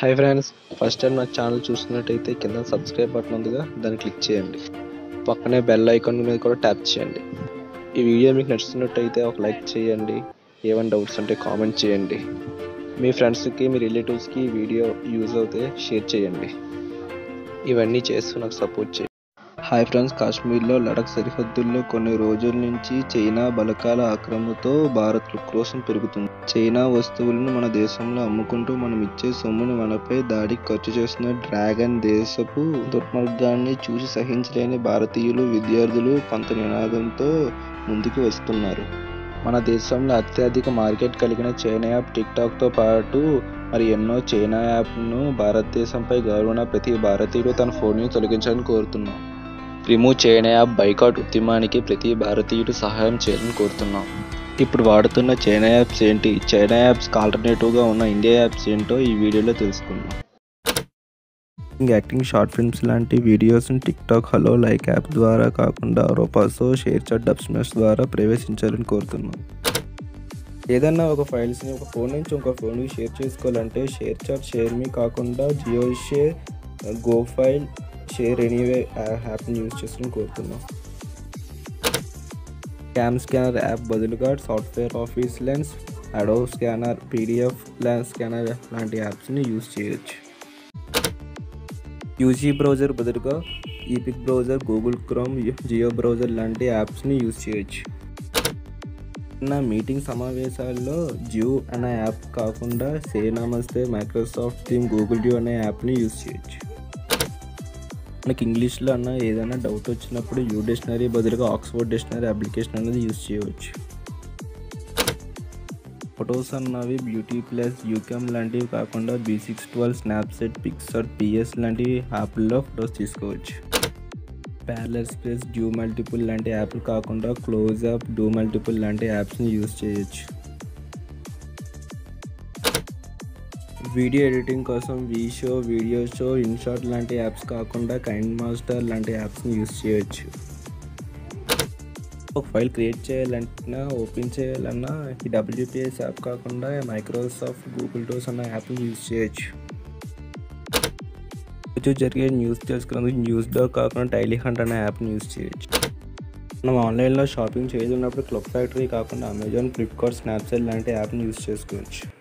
hi friends first time నా channel చూస్తున్నట్టయితే కింద సబ్స్క్రైబ్ బటన్ ఉందిగా దాన్ని క్లిక్ చేయండి పక్కనే బెల్ ఐకాన్ మీద కూడా ట్యాప్ చేయండి ఈ వీడియో మీకు నచ్చుతున్నట్టయితే ఒక లైక్ చేయండి ఏమైనా డౌట్స్ ఉంటే కామెంట్ చేయండి మీ ఫ్రెండ్స్కి మీ రిలేటివ్స్కి ఈ వీడియో యూజ్ అవుతే షేర్ చేయండి ఇవన్నీ చేస్తూ నాకు సపోర్ట్ చేయండి హాయ్ ఫ్రెండ్స్ కాశ్మీర్లో లడక్ సరిహద్దుల్లో కొన్ని రోజుల నుంచి చైనా బలకాల ఆక్రమణతో భారత్ ఉక్రోషం పెరుగుతుంది చైనా వస్తువులను మన దేశంలో అమ్ముకుంటూ మనం ఇచ్చే సొమ్ముని మనపై దాడికి ఖర్చు చేస్తున్న డ్రాగన్ దేశపు దుర్మార్గాన్ని చూసి సహించలేని భారతీయులు విద్యార్థులు కొంత నినాదంతో ముందుకు వస్తున్నారు మన దేశంలో అత్యధిక మార్కెట్ కలిగిన చైనా యాప్ టిక్ టాక్తో పాటు మరి ఎన్నో చైనా యాప్ను భారతదేశంపై గౌరవ ప్రతి భారతీయుడు తన ఫోన్ని తొలగించాలని కోరుతున్నాం రిమూవ్ చైనా యాప్ బైకాట్ ఉద్యమానికి ప్రతి భారతీయుడు సహాయం చేయాలని కోరుతున్నాం ఇప్పుడు వాడుతున్న చైనా యాప్స్ ఏంటి చైనా యాప్స్ ఆల్టర్నేటివ్గా ఉన్న ఇండియా యాప్స్ ఏంటో ఈ వీడియోలో తెలుసుకుందాం యాక్టింగ్ షార్ట్ ఫిల్మ్స్ లాంటి వీడియోస్ని TikTok Helo like app ద్వారా కాకుండా Roposo ShareChat Dubsmash ద్వారా ప్రవేశించాలని కోరుతున్నాం ఏదన్నా ఒక ఫైల్స్ని ఒక ఫోన్ నుంచి ఇంకో ఫోన్కి షేర్ చేసుకోవాలంటే షేర్ చాట్ షేర్ మీ కాకుండా Jio share go file share anyway యాప్ని యూజ్ చేసుకుని కోరుతున్నాం క్యామ్ స్కానర్ యాప్ బదులుగా software office lens Adobe scanner PDF lens scanner లాంటి యాప్స్ని యూజ్ చేయొచ్చు యూజీ బ్రౌజర్ బదులుగా Epic browser Google Chrome Jio browser లాంటి యాప్స్ని యూజ్ చేయొచ్చు నా మీటింగ్ సమావేశాల్లో జియో అనే యాప్ కాకుండా సే నమస్తే మైక్రోసాఫ్ట్ టీమ్ గూగుల్ డ్యూ అనే యాప్ని యూజ్ చేయొచ్చు మనకి ఇంగ్లీష్లో అన్న ఏదైనా డౌట్ వచ్చినప్పుడు యూ డిక్షనరీ బదులుగా ఆక్స్ఫోర్డ్ డిక్షనరీ అప్లికేషన్ అనేది యూజ్ చేయవచ్చు ఫొటోస్ అన్నవి బ్యూటీ ప్లస్ యూకెమ్ లాంటివి కాకుండా B six twelve Snapseed Pixlr PS లాంటి యాప్ల్లో ఫొటోస్ తీసుకోవచ్చు ప్యారలర్ స్పేస్ డ్యూ మల్టిపుల్ లాంటి యాప్లు కాకుండా క్లోజ్అప్ డూ మల్టిపుల్ లాంటి యాప్స్ని యూజ్ చేయొచ్చు వీడియో ఎడిటింగ్ కోసం వీషో వీడియో షో ఇన్షాట్ లాంటి యాప్స్ కాకుండా కైండ్ మాస్టర్ లాంటి యాప్స్ని యూజ్ చేయొచ్చు ఒక ఫైల్ క్రియేట్ చేయాలన్నా ఓపెన్ చేయాలన్నా ఈ డబ్ల్యూపిఎస్ యాప్ కాకుండా మైక్రోసాఫ్ట్ గూగుల్ డోస్ అన్న యాప్ని యూజ్ చేయొచ్చు రోజు జరిగే న్యూస్ తెలుసుకున్నందుకు న్యూస్ డా కాకుండా టైలీ హంట్ అనే యాప్ని యూజ్ చేయొచ్చు మనం ఆన్లైన్లో షాపింగ్ చేయాలన్నప్పుడు క్లబ్ ఫ్యాక్టరీ కాకుండా అమెజాన్ ఫ్లిప్కార్ట్ స్నాప్సెట్ లాంటి యాప్ని యూజ్ చేసుకోవచ్చు